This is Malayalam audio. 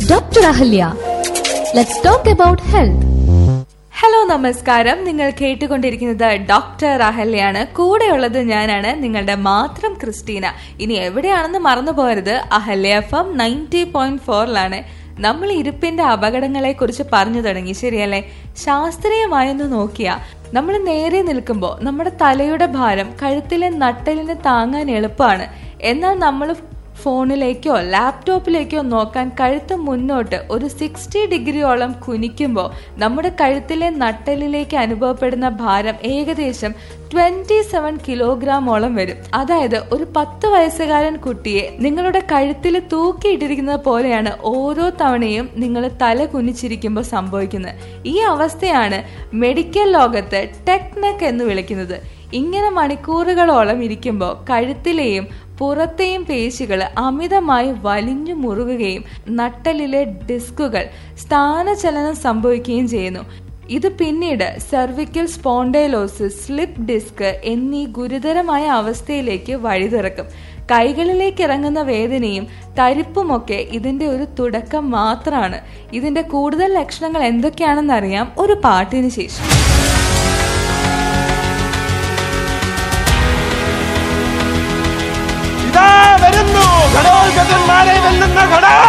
Dr. Ahalya. Let's talk about health. Hello നമസ്കാരം നിങ്ങൾ കേട്ടുകൊണ്ടിരിക്കുന്നത് ഡോക്ടർ അഹല്യാണ് കൂടെയുള്ളത് ഞാനാണ് നിങ്ങളുടെ മാത്രം ക്രിസ്റ്റീന ഇനി എവിടെയാണെന്ന് മറന്നു പോകരുത് Ahalya F M ninety point ഫോറിലാണ് നമ്മൾ ഇരിപ്പിന്റെ അപകടങ്ങളെ കുറിച്ച് പറഞ്ഞു തുടങ്ങി ശരിയല്ലേ ശാസ്ത്രീയമായൊന്ന് നോക്കിയാ നമ്മൾ നേരെ നിൽക്കുമ്പോൾ നമ്മുടെ തലയുടെ ഭാരം കഴുത്തിലെ നട്ടലിന് താങ്ങാൻ എളുപ്പമാണ് എന്നാൽ നമ്മൾ ഫോണിലേക്കോ ലാപ്ടോപ്പിലേക്കോ നോക്കാൻ കഴുത്ത് മുന്നോട്ട് ഒരു സിക്സ്റ്റി ഡിഗ്രിയോളം കുനിക്കുമ്പോൾ നമ്മുടെ കഴുത്തിലെ നട്ടലിലേക്ക് അനുഭവപ്പെടുന്ന ഭാരം ഏകദേശം ട്വന്റി സെവൻ കിലോഗ്രാമോളം വരും അതായത് ഒരു പത്ത് വയസ്സുകാരൻ കുട്ടിയെ നിങ്ങളുടെ കഴുത്തിൽ തൂക്കിയിട്ടിരിക്കുന്നത് പോലെയാണ് ഓരോ തവണയും നിങ്ങൾ തല കുനിച്ചിരിക്കുമ്പോൾ സംഭവിക്കുന്നത് ഈ അവസ്ഥയാണ് മെഡിക്കൽ ലോകത്ത് ടെക്നെക് എന്ന് വിളിക്കുന്നത് ഇങ്ങനെ മണിക്കൂറുകളോളം ഇരിക്കുമ്പോൾ കഴുത്തിലെയും പുറത്തെയും പേശികൾ അമിതമായി വലിഞ്ഞു മുറുകുകയും നട്ടലിലെ ഡിസ്കുകൾ സ്ഥാനചലനം സംഭവിക്കുകയും ചെയ്യുന്നു ഇത് പിന്നീട് സെർവിക്കൽ സ്പോണ്ടൈലോസിസ് സ്ലിപ്പ് ഡിസ്ക് എന്നീ ഗുരുതരമായ അവസ്ഥയിലേക്ക് വഴിതിറക്കും കൈകളിലേക്ക് ഇറങ്ങുന്ന വേദനയും തരിപ്പുമൊക്കെ ഇതിന്റെ ഒരു തുടക്കം മാത്രമാണ് ഇതിന്റെ കൂടുതൽ ലക്ഷണങ്ങൾ എന്തൊക്കെയാണെന്ന് അറിയാം ഒരു പാട്ടിന് ശേഷം ഇതാ വരുന്നു ഘടോത്കചന്മാരെ വെല്ലുന്ന ഘട